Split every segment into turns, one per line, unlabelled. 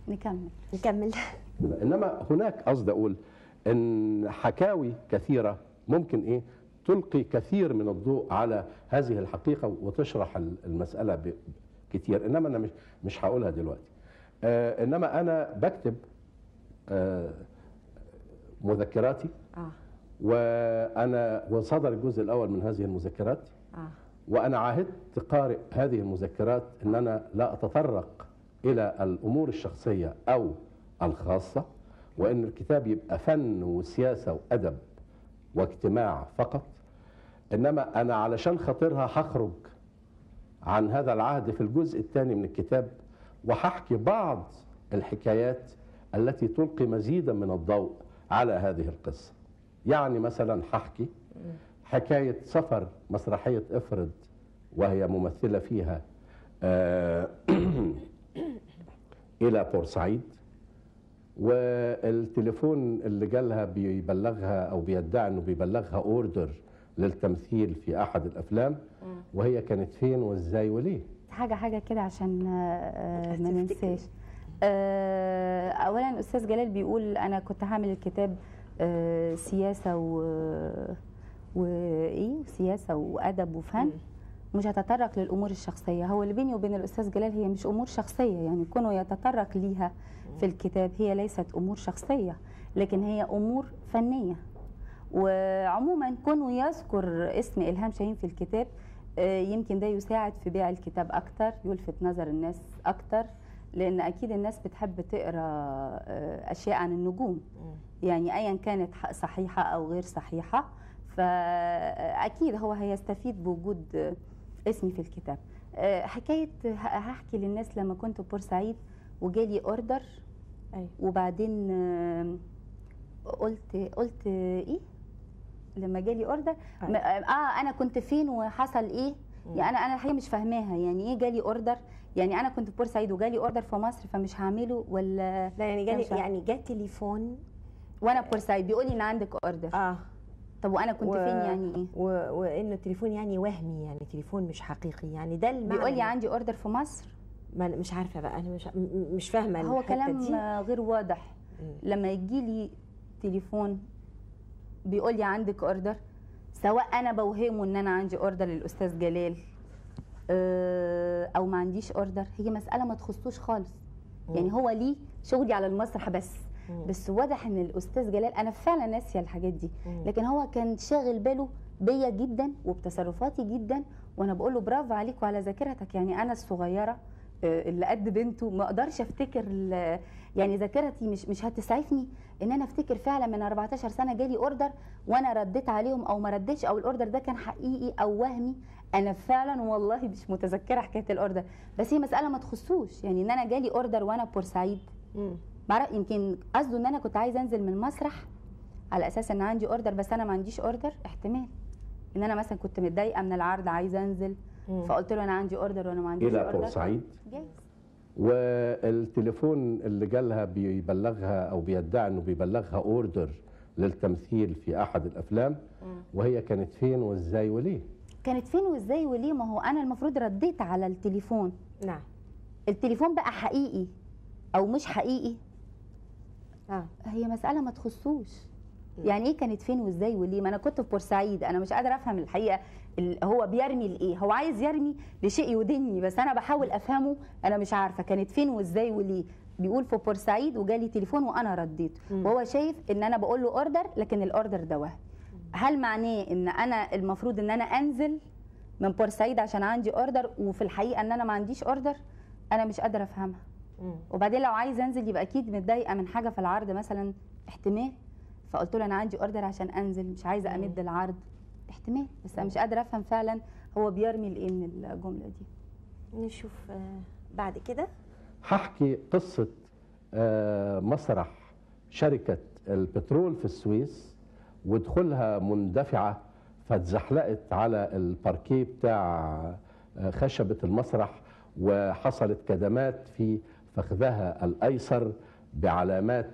نكمل
نكمل
انما هناك قصد اقول ان حكاوي كثيره ممكن ايه تلقي كثير من الضوء على هذه الحقيقه وتشرح المساله ب- كتير انما انا مش مش هقولها دلوقتي آه انما انا بكتب آه مذكراتي
اه
وانا وصدر الجزء الاول من هذه المذكرات
اه
وانا عاهدت قارئ هذه المذكرات ان انا لا اتطرق الى الامور الشخصيه او الخاصه وان الكتاب يبقى فن وسياسه وادب واجتماع فقط انما انا علشان خاطرها هخرج عن هذا العهد في الجزء الثاني من الكتاب وهحكي بعض الحكايات التي تلقي مزيدا من الضوء على هذه القصه يعني مثلا هحكي حكايه سفر مسرحيه افرض وهي ممثله فيها آه، الى بورسعيد والتليفون اللي جالها بيبلغها او بيدعي انه بيبلغها اوردر للتمثيل في احد الافلام وهي كانت فين وازاي وليه
حاجه حاجه كده عشان آه،
بس
ما
تفتكري.
ننساش آه، اولا الاستاذ جلال بيقول انا كنت هعمل الكتاب آه، سياسه و وايه سياسه وادب وفن مش هتطرق للامور الشخصيه هو اللي بيني وبين الاستاذ جلال هي مش امور شخصيه يعني كونه يتطرق ليها في الكتاب هي ليست امور شخصيه لكن هي امور فنيه وعموما كونه يذكر اسم الهام شاهين في الكتاب آه، يمكن ده يساعد في بيع الكتاب اكتر يلفت نظر الناس اكتر لان اكيد الناس بتحب تقرا آه، اشياء عن النجوم يعني ايا كانت ح- صحيحه او غير صحيحه فاكيد هو هيستفيد بوجود آه، اسمي في الكتاب آه، حكايه ه- هحكي للناس لما كنت في بورسعيد وجالي اوردر
ايوه
وبعدين آه، قلت قلت ايه لما جالي اوردر
أيوة.
م- اه انا كنت فين وحصل ايه يعني انا انا الحقيقه مش فاهماها يعني ايه جالي اوردر يعني انا كنت في بورسعيد وجالي اوردر في مصر فمش هعمله ولا
لا يعني جالي
مش عارفة.
يعني جات تليفون
وانا في بورسعيد بيقول لي ان عندك اوردر
اه
طب وانا كنت
و-
فين يعني ايه
و... وانه التليفون يعني وهمي يعني تليفون مش حقيقي يعني ده المعنى
بيقول لي عندي اوردر في مصر
ما أنا مش عارفه بقى انا مش م- مش فاهمه
هو
الحتة
كلام
دي.
آه، غير واضح
مم.
لما يجي لي تليفون بيقول لي عندك اوردر سواء انا بوهمه ان انا عندي اوردر للاستاذ جلال آه، او ما عنديش اوردر هي مساله ما تخصوش خالص يعني هو ليه شغلي على المسرح بس بس واضح ان الاستاذ جلال انا فعلا ناسيه الحاجات دي لكن هو كان شاغل باله بيا جدا وبتصرفاتي جدا وانا بقول له برافو عليك وعلى ذاكرتك يعني انا الصغيره آه، اللي قد بنته ما اقدرش افتكر ال- يعني ذاكرتي مش مش هتسعفني ان انا افتكر فعلا من 14 سنه جالي اوردر وانا رديت عليهم او ما رديتش او الاوردر ده كان حقيقي او وهمي انا فعلا والله مش متذكره حكايه الاوردر بس هي مساله ما تخصوش يعني ان انا جالي اوردر وانا في بورسعيد
مم.
معرف يمكن قصده ان انا كنت عايزه انزل من المسرح على اساس ان عندي اوردر بس انا ما عنديش اوردر احتمال ان انا مثلا كنت متضايقه من العرض عايزه انزل
مم.
فقلت له انا عندي اوردر وانا ما عنديش
الى
اوردر
بورسعيد
جايز
والتليفون اللي جالها بيبلغها او بيدعي انه بيبلغها اوردر للتمثيل في احد الافلام وهي كانت فين وازاي وليه
كانت فين وازاي وليه ما هو انا المفروض رديت على التليفون
نعم
التليفون بقى حقيقي او مش حقيقي
اه
هي مساله ما تخصوش يعني ايه كانت فين وازاي وليه ما انا كنت في بورسعيد انا مش قادره افهم الحقيقه ال- هو بيرمي لايه هو عايز يرمي لشيء يدني بس انا بحاول افهمه انا مش عارفه كانت فين وازاي وليه بيقول في بورسعيد وجالي تليفون وانا رديته وهو شايف ان انا بقول له اوردر لكن الاوردر ده وهم هل معناه ان انا المفروض ان انا انزل من بورسعيد عشان عندي اوردر وفي الحقيقه ان انا ما عنديش اوردر انا مش قادره افهمها
مم.
وبعدين لو عايز انزل يبقى اكيد متضايقه من حاجه في العرض مثلا احتمال فقلت له انا عندي اوردر عشان انزل مش عايزه امد العرض احتمال بس انا مش قادره افهم فعلا هو بيرمي لايه من الجمله دي
نشوف آه بعد كده
هحكي قصة آه، مسرح شركة البترول في السويس ودخولها مندفعة فاتزحلقت على الباركيه بتاع آه، خشبة المسرح وحصلت كدمات في فخذها الأيسر بعلامات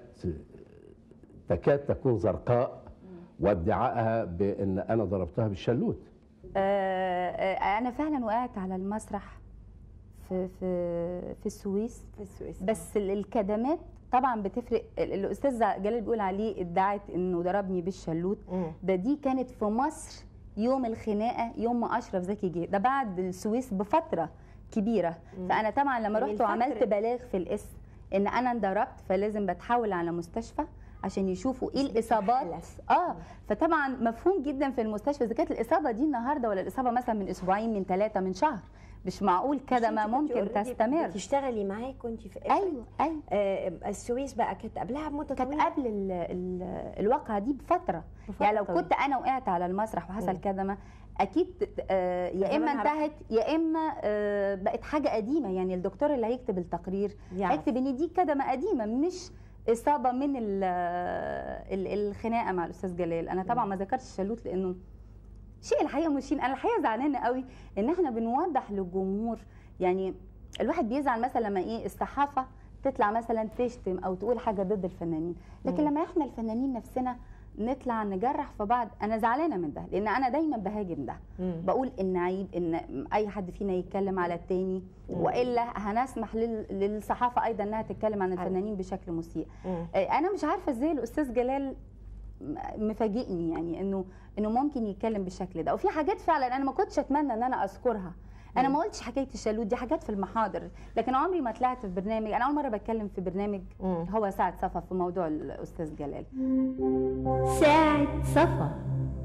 تكاد تكون زرقاء وادعائها بأن أنا ضربتها بالشلوت
آه، آه، انا فعلا وقعت على المسرح في في في السويس
في السويس
بس ال- الكدمات طبعا بتفرق ال- الاستاذ جلال بيقول عليه ادعت انه ضربني بالشلوت
مم.
ده دي كانت في مصر يوم الخناقه يوم ما اشرف زكي جه ده بعد السويس بفتره كبيره فانا طبعا لما
يعني
رحت وعملت
الفترة-
بلاغ في الاسم ان انا انضربت فلازم بتحول على مستشفى عشان يشوفوا ايه الاصابات
بتتحلف.
اه فطبعا مفهوم جدا في المستشفى اذا كانت الاصابه دي النهارده ولا الاصابه مثلا من اسبوعين من ثلاثه من شهر مش معقول كده ما ممكن تستمر
تشتغلي معاه كنت في إفريقيا.
ايوه ايوه
آه السويس بقى كانت قبلها بمده
كانت
طويله
قبل ال ال الواقعه دي بفتره
بفترة
يعني لو
طويلة.
كنت انا وقعت على المسرح وحصل
مم.
كدمه اكيد آه، يا اما
زمان عرفت.
انتهت يا اما آه، بقت حاجه قديمه يعني الدكتور اللي هيكتب التقرير
يعرف.
هيكتب ان دي كدمه قديمه مش اصابه من ال- ال- الخناقه مع الاستاذ جلال انا طبعا ما ذكرتش الشلوت لانه شيء الحقيقه مشين انا الحقيقه زعلانه قوي ان احنا بنوضح للجمهور يعني الواحد بيزعل مثلا لما ايه الصحافه تطلع مثلا تشتم او تقول حاجه ضد الفنانين لكن
مم.
لما احنا الفنانين نفسنا نطلع نجرح في بعض انا زعلانه من ده لان انا دايما بهاجم ده
مم.
بقول ان عيب ان اي حد فينا يتكلم على التاني
مم.
والا هنسمح لل- للصحافه ايضا انها تتكلم عن
أيوة.
الفنانين بشكل مسيء
مم.
آه، انا مش عارفه ازاي الاستاذ جلال م- مفاجئني يعني انه انه ممكن يتكلم بالشكل ده وفي حاجات فعلا انا ما كنتش اتمنى ان انا اذكرها انا
مم.
ما قلتش حكايه الشلوت دي حاجات في المحاضر لكن عمري ما طلعت في برنامج انا اول مره بتكلم في برنامج
مم.
هو ساعه صفا في موضوع الاستاذ جلال ساعه صفا